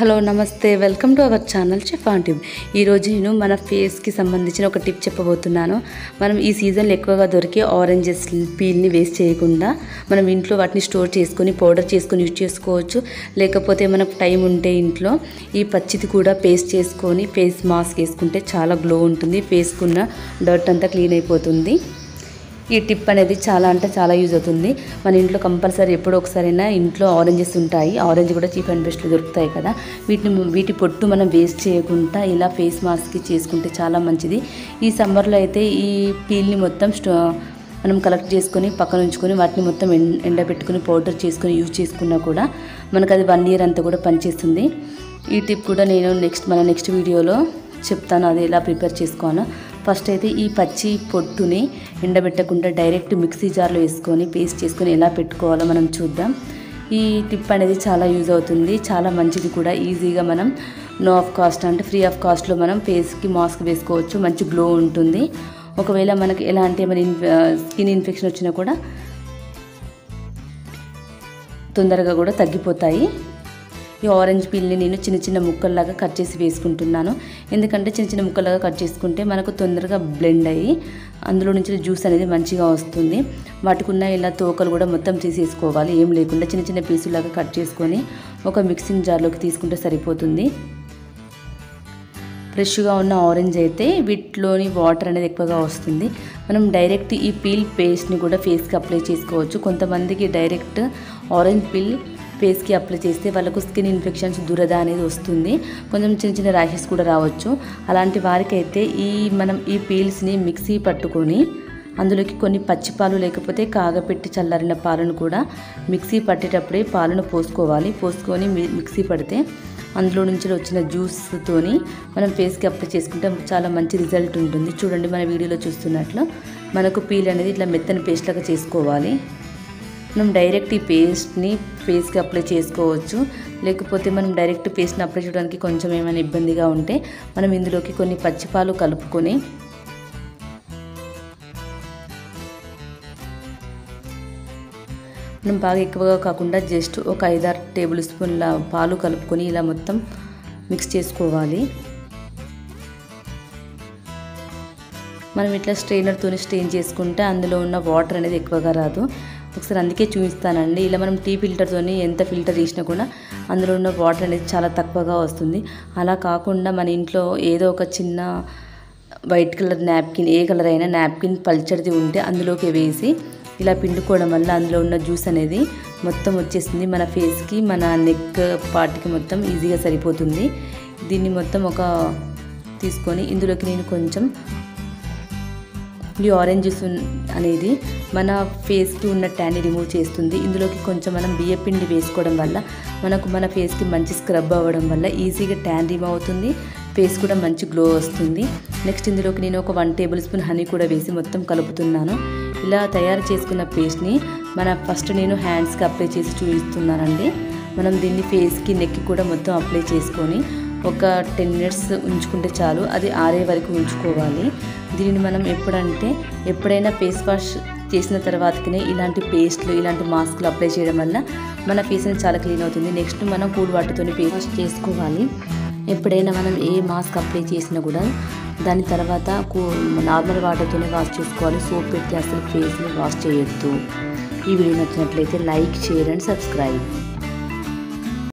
hello నమస్తే welcome to our channel chef aunty ఈరోజు నేను మన ఫేస్కి సంబంధించిన ఒక టిప్ చెప్పబోతున్నాను మనం ఈ సీజన్లో ఎక్కువగా దొరికే ఆరెంజెస్ పీల్ని వేస్ట్ చేయకుండా మనం ఇంట్లో వాటిని స్టోర్ చేసుకొని పౌడర్ చేసుకొని యూజ్ చేసుకోవచ్చు లేకపోతే మనకు టైం ఉంటే ఇంట్లో ఈ పచ్చిది కూడా పేస్ట్ చేసుకొని ఫేస్ మాస్క్ వేసుకుంటే చాలా గ్లో ఉంటుంది ఫేస్కున్న డర్ట్ అంతా క్లీన్ అయిపోతుంది ఈ టిప్ అనేది చాలా అంటే చాలా యూజ్ అవుతుంది మన ఇంట్లో కంపల్సరీ ఎప్పుడో ఒకసారైనా ఇంట్లో ఆరెంజెస్ ఉంటాయి ఆరెంజ్ కూడా చీప్ అండ్ బెస్ట్లో దొరుకుతాయి కదా వీటిని వీటి పొట్టు మనం వేస్ట్ చేయకుండా ఇలా ఫేస్ మాస్క్ చేసుకుంటే చాలా మంచిది ఈ సమ్మర్లో అయితే ఈ పీల్ని మొత్తం స్టో మనం కలెక్ట్ చేసుకొని పక్కన ఉంచుకొని వాటిని మొత్తం ఎండ ఎండబెట్టుకొని పౌడర్ చేసుకొని యూజ్ చేసుకున్నా కూడా మనకు అది వన్ ఇయర్ అంతా కూడా పనిచేస్తుంది ఈ టిప్ కూడా నేను నెక్స్ట్ మన నెక్స్ట్ వీడియోలో చెప్తాను అది ఎలా ప్రిపేర్ చేసుకోవాలో ఫస్ట్ అయితే ఈ పచ్చి పొట్టుని ఎండబెట్టకుండా డైరెక్ట్ మిక్సీ జార్లో వేసుకొని పేస్ట్ చేసుకొని ఎలా పెట్టుకోవాలో మనం చూద్దాం ఈ టిప్ అనేది చాలా యూజ్ అవుతుంది చాలా మంచిది కూడా ఈజీగా మనం నో ఆఫ్ కాస్ట్ అంటే ఫ్రీ ఆఫ్ కాస్ట్లో మనం ఫేస్కి మాస్క్ వేసుకోవచ్చు మంచి గ్లో ఉంటుంది ఒకవేళ మనకి ఎలాంటి ఏమైనా ఇన్ స్కిన్ ఇన్ఫెక్షన్ వచ్చినా కూడా తొందరగా కూడా తగ్గిపోతాయి ఈ ఆరెంజ్ పీల్ని నేను చిన్న చిన్న ముక్కల్లాగా కట్ చేసి వేసుకుంటున్నాను ఎందుకంటే చిన్న చిన్న ముక్కల్లాగా కట్ చేసుకుంటే మనకు తొందరగా బ్లెండ్ అయ్యి అందులో నుంచి జ్యూస్ అనేది మంచిగా వస్తుంది వాటికున్న ఇలా తోకలు కూడా మొత్తం తీసేసుకోవాలి ఏం లేకుండా చిన్న చిన్న పీసులాగా కట్ చేసుకొని ఒక మిక్సింగ్ జార్లోకి తీసుకుంటే సరిపోతుంది ఫ్రెష్గా ఉన్న ఆరెంజ్ అయితే వీటిలోని వాటర్ అనేది ఎక్కువగా వస్తుంది మనం డైరెక్ట్ ఈ పీల్ పేస్ట్ని కూడా ఫేస్కి అప్లై చేసుకోవచ్చు కొంతమందికి డైరెక్ట్ ఆరెంజ్ పీల్ ఫేస్కి అప్లై చేస్తే వాళ్ళకు స్కిన్ ఇన్ఫెక్షన్స్ దురద అనేది వస్తుంది కొంచెం చిన్న చిన్న ర్యాషెస్ కూడా రావచ్చు అలాంటి వారికైతే ఈ మనం ఈ పీల్స్ని మిక్సీ పట్టుకొని అందులోకి కొన్ని పచ్చిపాలు లేకపోతే కాగపెట్టి చల్లారిన పాలను కూడా మిక్సీ పట్టేటప్పుడే పాలను పోసుకోవాలి పోసుకొని మిక్సీ పడితే అందులో నుంచి వచ్చిన జ్యూస్తోని మనం ఫేస్కి అప్లై చేసుకుంటే చాలా మంచి రిజల్ట్ ఉంటుంది చూడండి మన వీడియోలో చూస్తున్నట్లు మనకు పీల్ అనేది ఇట్లా మెత్తని పేస్ట్ లాగా చేసుకోవాలి మనం డైరెక్ట్ ఈ పేస్ట్ని ఫేస్కి అప్లై చేసుకోవచ్చు లేకపోతే మనం డైరెక్ట్ పేస్ట్ని అప్లై చేయడానికి కొంచెం ఏమైనా ఇబ్బందిగా ఉంటే మనం ఇందులోకి కొన్ని పచ్చిపాలు కలుపుకొని మనం బాగా ఎక్కువగా కాకుండా జస్ట్ ఒక ఐదారు టేబుల్ స్పూన్ల పాలు కలుపుకొని ఇలా మొత్తం మిక్స్ చేసుకోవాలి మనం ఇట్లా స్ట్రెయినర్తో స్ట్రెయిన్ చేసుకుంటే అందులో ఉన్న వాటర్ అనేది ఎక్కువగా రాదు ఒకసారి అందుకే చూపిస్తానండి ఇలా మనం టీ ఫిల్టర్తో ఎంత ఫిల్టర్ చేసినా కూడా అందులో ఉన్న వాటర్ అనేది చాలా తక్కువగా వస్తుంది అలా కాకుండా మన ఇంట్లో ఏదో ఒక చిన్న వైట్ కలర్ నాప్కిన్ ఏ కలర్ అయినా నాప్కిన్ పల్చడిది ఉంటే అందులోకి వేసి ఇలా పిండుకోవడం వల్ల అందులో ఉన్న జ్యూస్ అనేది మొత్తం వచ్చేస్తుంది మన ఫేస్కి మన నెక్ పార్ట్కి మొత్తం ఈజీగా సరిపోతుంది దీన్ని మొత్తం ఒక తీసుకొని ఇందులోకి నేను కొంచెం ఈ ఆరెంజ్ జ్యూస్ అనేది మన ఫేస్కి ఉన్న ట్యాన్ని రిమూవ్ చేస్తుంది ఇందులోకి కొంచెం మనం బియ్యపిండి వేసుకోవడం వల్ల మనకు మన ఫేస్కి మంచి స్క్రబ్ అవ్వడం వల్ల ఈజీగా ట్యాన్ రిమూవ్ అవుతుంది ఫేస్ కూడా మంచి గ్లో వస్తుంది నెక్స్ట్ ఇందులోకి నేను ఒక వన్ టేబుల్ స్పూన్ హనీ కూడా వేసి మొత్తం కలుపుతున్నాను ఇలా తయారు చేసుకున్న పేస్ట్ని మన ఫస్ట్ నేను హ్యాండ్స్కి అప్లై చేసి చూపిస్తున్నానండి మనం దీన్ని ఫేస్కి నెక్కి కూడా మొత్తం అప్లై చేసుకొని ఒక టెన్ మినిట్స్ ఉంచుకుంటే చాలు అది ఆరే వరకు ఉంచుకోవాలి దీనిని మనం ఎప్పుడంటే ఎప్పుడైనా ఫేస్ వాష్ చేసిన తర్వాతనే ఇలాంటి పేస్ట్లు ఇలాంటి మాస్క్లు అప్లై చేయడం వల్ల మన ఫేస్ అనేది చాలా క్లీన్ అవుతుంది నెక్స్ట్ మనం కూల్ వాటర్తో ఫేస్ వాష్ చేసుకోవాలి ఎప్పుడైనా మనం ఏ మాస్క్ అప్లై చేసినా కూడా దాని తర్వాత నార్మల్ వాటర్తోనే వాష్ చేసుకోవాలి సోప్ పెట్టి అసలు ఫేస్ని వాష్ చేయొద్దు ఈ వీడియో నచ్చినట్లయితే లైక్ షేర్ అండ్ సబ్స్క్రైబ్